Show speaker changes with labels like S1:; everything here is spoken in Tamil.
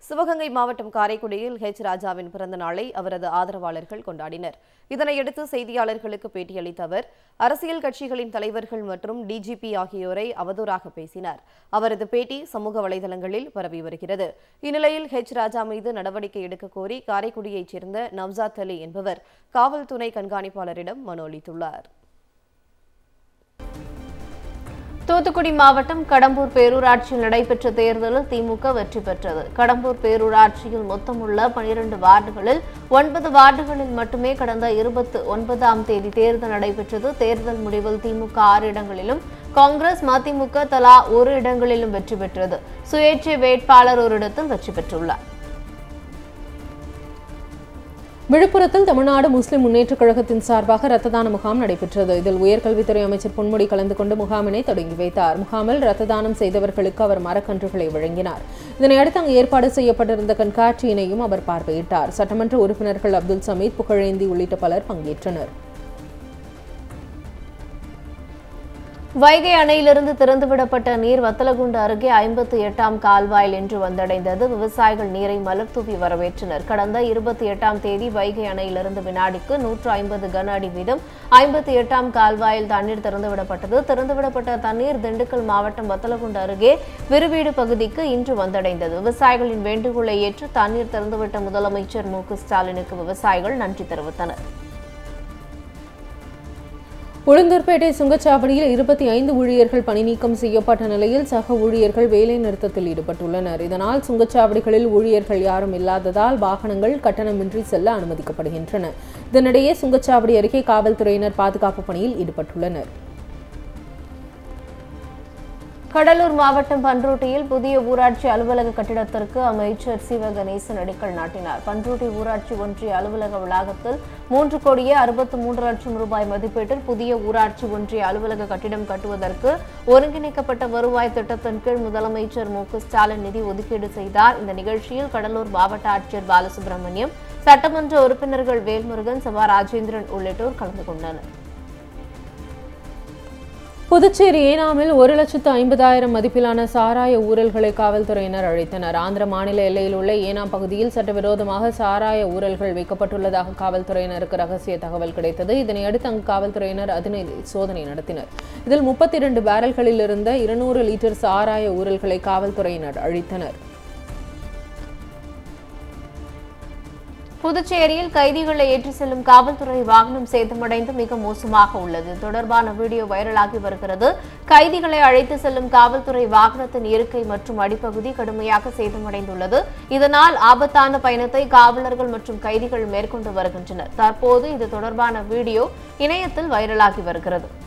S1: சிவகங்கை மாவட்டம் காரைக்குடியில் ஹெச் ராஜாவின் பிறந்த நாளை அவரது ஆதரவாளர்கள் கொண்டாடினர் இதனையடுத்து செய்தியாளர்களுக்கு பேட்டியளித்த அவர் அரசியல் கட்சிகளின் தலைவர்கள் மற்றும் டிஜிபி ஆகியோரை அவதூறாக பேசினார் அவரது பேட்டி சமூக வலைதளங்களில் பரவி வருகிறது இந்நிலையில் ஹெச் ராஜா மீது நடவடிக்கை எடுக்க கோரி காரைக்குடியைச் சேர்ந்த நவ்சாத் அலி என்பவர் காவல் துணை கண்காணிப்பாளரிடம் மனு அளித்துள்ளார்
S2: தூத்துக்குடி மாவட்டம் கடம்பூர் பேரூராட்சியில் நடைபெற்ற தேர்தலில் திமுக வெற்றி பெற்றது கடம்பூர் பேரூராட்சியில் மொத்தமுள்ள பனிரெண்டு வார்டுகளில் ஒன்பது வார்டுகளில் மட்டுமே கடந்த இருபத்தி ஒன்பதாம் தேதி தேர்தல் நடைபெற்றது தேர்தல் முடிவில் திமுக ஆறு இடங்களிலும் காங்கிரஸ் மதிமுக தலா ஒரு இடங்களிலும் வெற்றி பெற்றது சுயேட்சை வேட்பாளர் ஒரு இடத்தில் வெற்றி பெற்றுள்ளார்
S3: விழுப்புரத்தில் தமிழ்நாடு முஸ்லிம் முன்னேற்றக் கழகத்தின் சார்பாக ரத்த தான முகாம் நடைபெற்றது இதில் உயர்கல்வித்துறை அமைச்சர் பொன்முடி கலந்து கொண்டு முகாமினை தொடங்கி வைத்தார் முகாமில் ரத்த தானம் செய்தவர்களுக்கு அவர் மரக்கன்றுகளை வழங்கினார் இதனையடுத்து அங்கு ஏற்பாடு செய்யப்பட்டிருந்த கண்காட்சியினையும் அவர் பார்வையிட்டார் சட்டமன்ற உறுப்பினர்கள் அப்துல் சமீத் புகழேந்தி உள்ளிட்ட பலர் பங்கேற்றனர்
S2: வைகை அணையிலிருந்து திறந்துவிடப்பட்ட நீர் வத்தலகுண்டு அருகே ஐம்பத்தி எட்டாம் கால்வாயில் இன்று வந்தடைந்தது விவசாயிகள் நீரை மலர் தூவி வரவேற்றனர் கடந்த இருபத்தி எட்டாம் தேதி வைகை அணையிலிருந்து வினாடிக்கு நூற்று ஐம்பது கன அடி வீதம் ஐம்பத்தி எட்டாம் கால்வாயில் தண்ணீர் திறந்துவிடப்பட்டது திறந்துவிடப்பட்ட தண்ணீர் திண்டுக்கல் மாவட்டம் வத்தலகுண்டு அருகே விருவீடு பகுதிக்கு இன்று வந்தடைந்தது விவசாயிகளின் வேண்டுகோளை ஏற்று தண்ணீர் திறந்துவிட்ட முதலமைச்சர் மு க ஸ்டாலினுக்கு விவசாயிகள் நன்றி தெரிவித்தனர்
S3: உளுந்தூர்பேட்டை சுங்கச்சாவடியில் இருபத்தி ஐந்து ஊழியர்கள் பணி நீக்கம் செய்யப்பட்ட நிலையில் சக ஊழியர்கள் வேலை நிறுத்தத்தில் ஈடுபட்டுள்ளனர் இதனால் சுங்கச்சாவடிகளில் ஊழியர்கள் யாரும் இல்லாததால் வாகனங்கள் கட்டணமின்றி செல்ல அனுமதிக்கப்படுகின்றன இதனிடையே சுங்கச்சாவடி அருகே காவல்துறையினர் பாதுகாப்பு பணியில் ஈடுபட்டுள்ளனர்
S2: கடலூர் மாவட்டம் பன்ருட்டியில் புதிய ஊராட்சி அலுவலக கட்டிடத்திற்கு அமைச்சர் சிவ கணேசன் அடிக்கல் நாட்டினார் பன்ருட்டி ஊராட்சி ஒன்றிய அலுவலக வளாகத்தில் மூன்று கோடியே அறுபத்து மூன்று லட்சம் ரூபாய் மதிப்பீட்டில் புதிய ஊராட்சி ஒன்றிய அலுவலக கட்டிடம் கட்டுவதற்கு ஒருங்கிணைக்கப்பட்ட வருவாய் திட்டத்தின் கீழ் முதலமைச்சர் மு க ஸ்டாலின் நிதி ஒதுக்கீடு செய்தார் இந்த நிகழ்ச்சியில் கடலூர் மாவட்ட ஆட்சியர் பாலசுப்ரமணியம் சட்டமன்ற உறுப்பினர்கள் வேல்முருகன் சபா ராஜேந்திரன் உள்ளிட்டோர் கலந்து கொண்டனர்
S3: புதுச்சேரி ஏனாமில் ஒரு லட்சத்து ஐம்பதாயிரம் மதிப்பிலான சாராய ஊழல்களை காவல்துறையினர் அழைத்தனர் ஆந்திர மாநில எல்லையில் உள்ள ஏனாம் பகுதியில் சட்டவிரோதமாக சாராய ஊழல்கள் வைக்கப்பட்டுள்ளதாக காவல்துறையினருக்கு ரகசிய தகவல் கிடைத்தது இதனையடுத்து அங்கு காவல்துறையினர் அதனை சோதனை நடத்தினர் இதில் முப்பத்தி இரண்டு பேரல்களில் இருந்த இருநூறு லிட்டர் சாராய ஊழல்களை காவல்துறையினர் அழித்தனர்
S2: புதுச்சேரியில் கைதிகளை ஏற்றி செல்லும் காவல்துறை வாகனம் சேதமடைந்து மிக மோசமாக உள்ளது இது தொடர்பான வீடியோ வைரலாகி வருகிறது கைதிகளை அழைத்து செல்லும் காவல்துறை வாகனத்தின் இருக்கை மற்றும் அடிப்பகுதி கடுமையாக சேதமடைந்துள்ளது இதனால் ஆபத்தான பயணத்தை காவலர்கள் மற்றும் கைதிகள் மேற்கொண்டு வருகின்றனர் தற்போது இது தொடர்பான வீடியோ இணையத்தில் வைரலாகி வருகிறது